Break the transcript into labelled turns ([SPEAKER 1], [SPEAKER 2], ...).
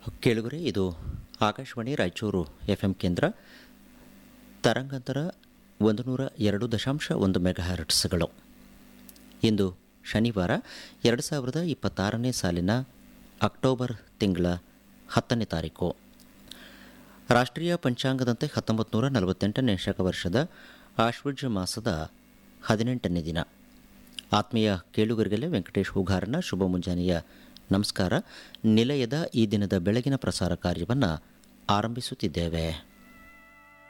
[SPEAKER 1] ಕೇಳುಗರೆ ಇದು Akashvani Raichur F M ಕೇಂದ್ರ ತರಂಗಾಂತರ ಒಂದು ನೂರ ಎರಡು ದಶಾಂಶ ಒಂದು ಮೆಗಾಹರ್ಟ್ಸ್ಗಳು ಇಂದು ಶನಿವಾರ ಎರಡು ಸಾವಿರದ ಇಪ್ಪತ್ತಾರನೇ ಸಾಲಿನ ಅಕ್ಟೋಬರ್ ತಿಂಗಳ ಹತ್ತನೇ ತಾರೀಕು ರಾಷ್ಟ್ರೀಯ ಪಂಚಾಂಗದಂತೆ ಹತ್ತೊಂಬತ್ತು ನೂರ ನಲವತ್ತೆಂಟನೇ ಶಕವರ್ಷದ ಆಶ್ವಜ ಮಾಸದ ಹದಿನೆಂಟನೇ ದಿನ ಆತ್ಮೀಯ ಕೇಳುಗರಿಗೆಲ್ಲ ವೆಂಕಟೇಶ್ ಹೂಗಾರನ ಶುಭ ಮುಂಜಾನೆಯ ನಮಸ್ಕಾರ ನಿಲಯದ ಈ ದಿನದ ಬೆಳಗಿನ ಪ್ರಸಾರ ಕಾರ್ಯವನ್ನು ಆರಂಭಿಸುತ್ತಿದ್ದೇವೆ